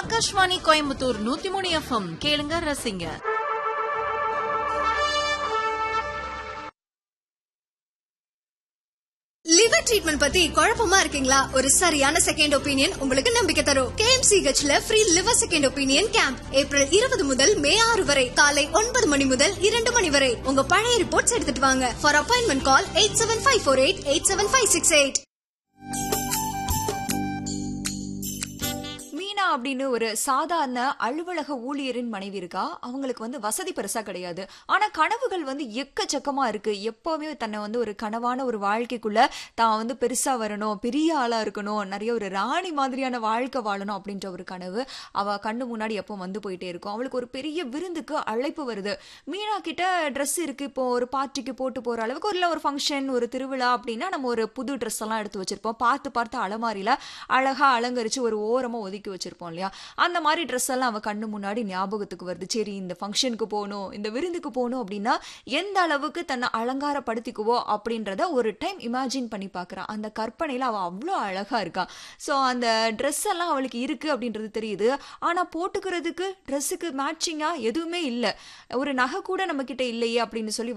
ஆகாஷ்வாணி கோயம்புத்தூர் நூத்தி மூணு எஃப்எம் கேளுங்க ரசிங்க லிவர் ட்ரீட்மெண்ட் பத்தி குழப்பமா இருக்கீங்களா ஒரு சரியான செகண்ட் ஒப்பீனியன் உங்களுக்கு நம்பிக்கை தரும் கேஎம்சிஹெச்ல free liver second opinion camp April இருபது முதல் மே ஆறு வரை காலை ஒன்பது மணி முதல் இரண்டு மணி வரை உங்க பழைய ரிப்போர்ட்ஸ் எடுத்துட்டு வாங்க for appointment call eight seven five four eight eight seven five six eight Meena அப்படின்னு ஒரு சாதாரண அலுவலக ஊழியரின் மனைவி இருக்கா அவங்களுக்கு வந்து வசதி பெருசா கிடையாது ஆனா கனவுகள் வந்து எக்கச்சக்கமா இருக்கு எப்பவுமே தன்னை வந்து ஒரு கனவான ஒரு வாழ்க்கைக்குள்ள தான் வந்து பெருசா வரணும் பெரிய ஆளா இருக்கணும் நிறைய ஒரு ராணி மாதிரியான வாழ்க்கை வாழணும் அப்படின்ற ஒரு கனவு அவ கண்ணு முன்னாடி எப்போ வந்து போயிட்டே இருக்கும் அவளுக்கு ஒரு பெரிய விருந்துக்கு அழைப்பு வருது மீனா கிட்ட ட்ரெஸ் இருக்கு இப்போ ஒரு பார்ட்டிக்கு போட்டு போற அளவுக்கு ஒரு இல்ல ஒரு ஃபங்க்ஷன் ஒரு திருவிழா அப்படின்னா நம்ம ஒரு புது ட்ரெஸ் எல்லாம் எடுத்து வச்சிருப்போம் பார்த்து பார்த்து அலமாரியில அழகா அலங்கரிச்சு ஒரு ஓரமா ஒதுக்கி வச்சிருப்போம் இல்லையா அந்த மாதிரி ட்ரெஸ் எல்லாம் அவ கண்ணு முன்னாடி ஞாபகத்துக்கு வருது சரி இந்த ஃபங்க்ஷனுக்கு போகணும் இந்த விருந்துக்கு போகணும் அப்படின்னா எந்த அளவுக்கு தன்னை அலங்காரப்படுத்திக்குவோ அப்படின்றத ஒரு டைம் இமேஜின் பண்ணி பார்க்கறான் அந்த கற்பனையில அவ அவ்வளோ அழகா இருக்கா ஸோ அந்த ட்ரெஸ் எல்லாம் அவளுக்கு இருக்கு அப்படின்றது தெரியுது ஆனா போட்டுக்கிறதுக்கு ட்ரெஸ்ஸுக்கு மேட்சிங்கா எதுவுமே இல்லை ஒரு நகை கூட நம்ம கிட்ட இல்லையே அப்படின்னு சொல்லி